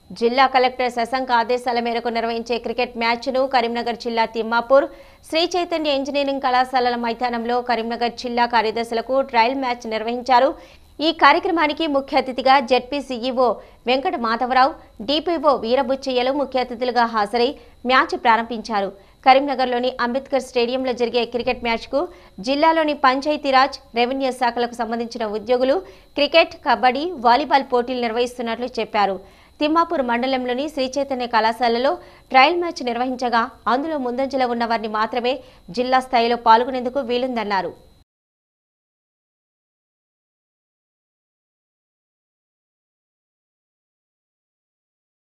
జిల్లా కలెక్టర్ శశంక్ ఆదేశాల మేరకు నిర్వహించే క్రికెట్ మ్యాచ్ను కరీంనగర్ జిల్లా తిమ్మాపూర్ శ్రీ చైతన్య ఇంజనీరింగ్ కళాశాలల మైదానంలో కరీంనగర్ జిల్లా కార్యదర్శులకు ట్రయల్ మ్యాచ్ నిర్వహించారు ఈ కార్యక్రమానికి ముఖ్య అతిథిగా ZP CEO Venkata Madhavarao DPO వీరబుచ్చయ్యలు ముఖ్య అతిథులుగా హాజరై మ్యాచ్ ప్రారంభించారు కరీంనగర్లోని అంబేద్కర్ స్టేడియంలో జరిగే క్రికెట్ మ్యాచ్కు జిల్లాలోని పంచాయతీరాజ్ రెవెన్యూ శాఖలకు సంబంధించిన ఉద్యోగులు క్రికెట్ కబడ్డీ వాలీబాల్ పోటీలు నిర్వహిస్తున్నట్లు చెప్పారు తిమ్మాపూర్ మండలంలోని శ్రీ చైతన్య కళాశాలలో ట్రయల్ మ్యాచ్ నిర్వహించగా అందులో ముందంజలో ఉన్న వారిని మాత్రమే జిల్లా స్థాయిలో పాల్గొనేందుకు వీలుందన్నారు